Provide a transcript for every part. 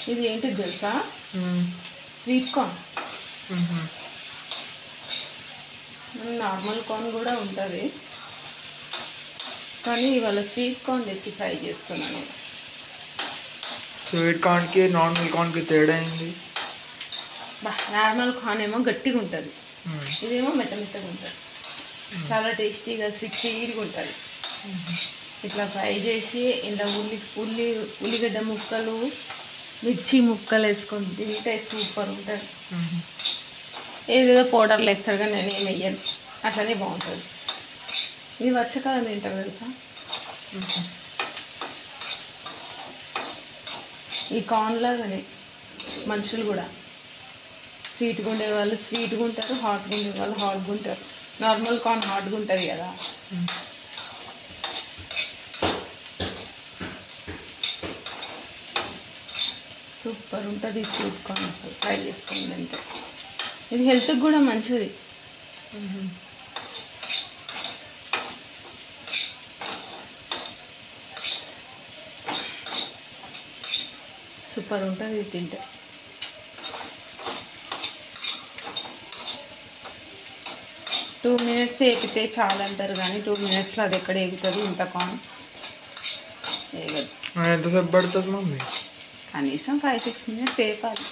ఇది ఏంటిది తెలుసా స్వీట్ కార్న్ నార్మల్ కార్న్ కూడా ఉంటుంది కానీ ఇవాళ స్వీట్ కార్న్ తెచ్చి ఫ్రై చేస్తున్నాను నేను. స్వీట్ కార్న్కి నార్మల్ కార్న్కి తేడా ఏంది బా నార్మల్ కార్న్ ఏమో గట్టిగా ఉంటుంది ఇదేమో మెత్త మెత్తగా ఉంటుంది చాలా టేస్టీగా స్వీట్ స్వీట్గా ఉంటుంది ఇట్లా ఫ్రై చేసి ఇలా ఉల్లి ఉల్లి ఉల్లిగడ్డ ముక్కలు మిర్చి ముక్కలు వేసుకొని తింటే సూపర్ ఉంటుంది ఏదేదో పౌడర్లు వేస్తారు కానీ నేను ఏం వెయ్యను అట్లనే బాగుంటుంది ఇది వర్షాకాలం తింటారు తెలుసా ఈ కార్న్ లాగానే మనుషులు కూడా స్వీట్గా ఉండే వాళ్ళు స్వీట్గా ఉంటారు హాట్గా ఉండే వాళ్ళు హాట్గా ఉంటారు నార్మల్ కార్న్ హాట్గా ఉంటుంది కదా సూపర్ ఉంటుంది స్వీట్ కార్న్ అసలు ఫ్రై చేసుకుంది అంటే ఇది హెల్త్కి కూడా మంచిది సూపర్ ఉంటుంది ఇది తింటే టూ మినిట్స్ వేపితే చాలా అంటారు కానీ టూ మినిట్స్లో అది ఎక్కడ ఎగుతుంది ఇంత కార్న్ వేయగదు ఎంతసేపు పడుతుంది మమ్మీ కనీసం ఫైవ్ సిక్స్ మినిట్స్ వేపాలి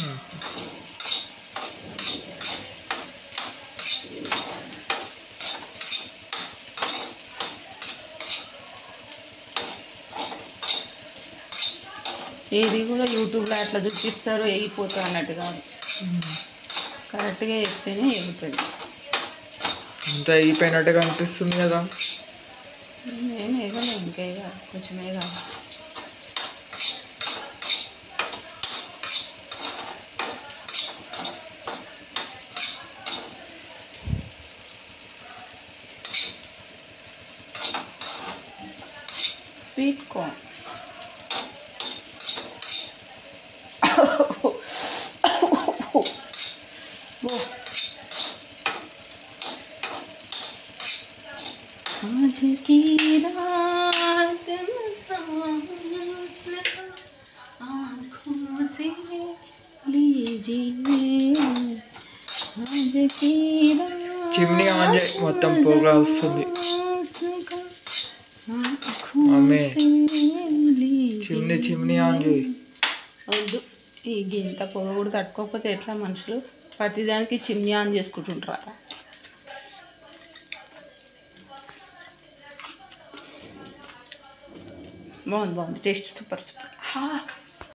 ఏది కూడా యూట్యూబ్లో అట్లా చూపిస్తారు వేగిపోతుంది అన్నట్టు కాదు కరెక్ట్గా వేస్తేనే ఎగుతుంది అంత అయిపోయినట్టుగా అనిపిస్తుంది కదా ఏం వేయగలం ఇంకా వేయాలి కొంచెం వేయాలి స్వీట్ కార్న్ आज की रात सांस लगा आँखों से लीजिए आज की रात చిమ్నీ ఆన్ చేయి మొత్తం పొగ వస్తుంది सांस का आँखों మమ్మీ से लीजिए చిమ్నీ చిమ్నీ ఆన్ చేయి వద్దు ఈ గింత పొగ కూడా తట్టుకోకపోతే ఎట్లా మనుషులు ప్రతిదానికి చిమ్ని ఆన్ చేసుకుంటుంటారా బాగుంది బాగుంది టేస్ట్ సూపర్ సూపర్